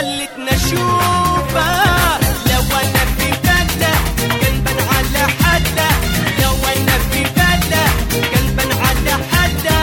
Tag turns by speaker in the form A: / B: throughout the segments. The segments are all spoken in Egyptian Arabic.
A: خلتنا اشوفك لو انا في بدله كان بان على حده لو انا في بدله كان بان على حده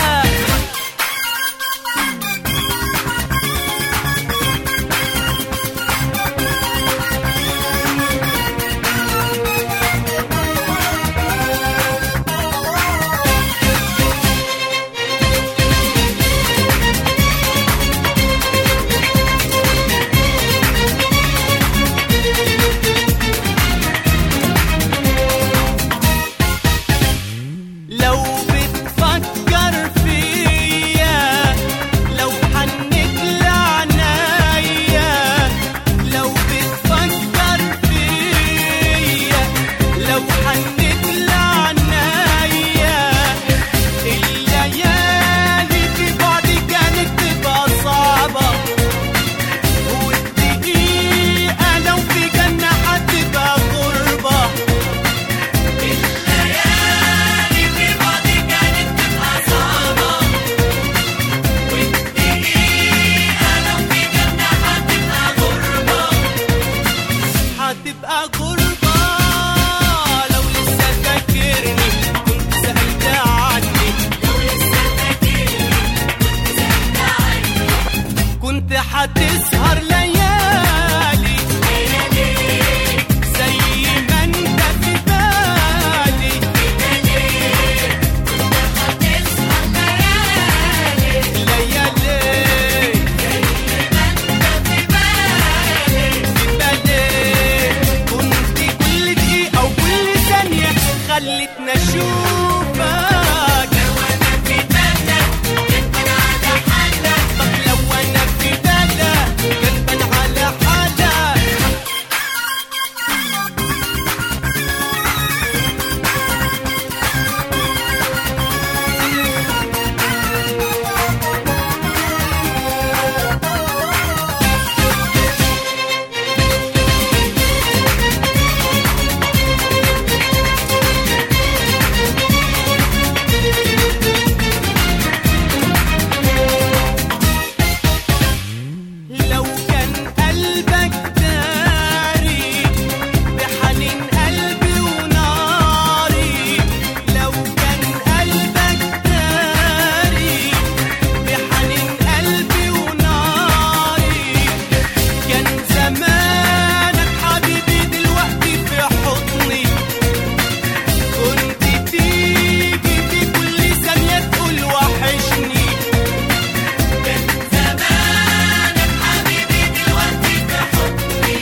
A: لو بتفكر فيا لو حنك لعنايا لو بتفكر فيا لو حنك لعنايا الليالي في بعدي كانت تبقى صعبة والدقيقة لو في جنة هتبقى غربة الليالي في بعدي كانت تبقى صعبة والدقيقة لو في جنة هتبقى غربة هتبقى غربة لو لسه فاكرني كنت سألت عني لو لسه فاكرني كنت سألت عني كنت هتسهر ليالي زي ما انت في بالي ليالي كنت كل دقيقة وكل ثانية خلتنا اشوفك لو انا في بالك كان بان على حالك طب لو انا في بالك كان بان على حالك لو كان قلبك داري بحنين قلبي وناري لو كان قلبك داري بحنين قلبي وناري كان زمانك حبيبي دلوقتي في حضني كنت تيجي في كل ثانية تقول وحشني كان زمانك حبيبي دلوقتي في حضني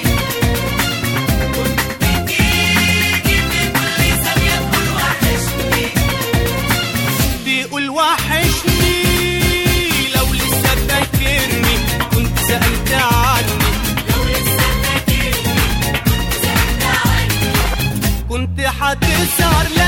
A: كنت تيجي في كل ثانية تقول وحشني بيقول وحشني لو لسه فاكرني كنت سألت عني لو لسه فاكرني كنت سألت عني كنت هتسهر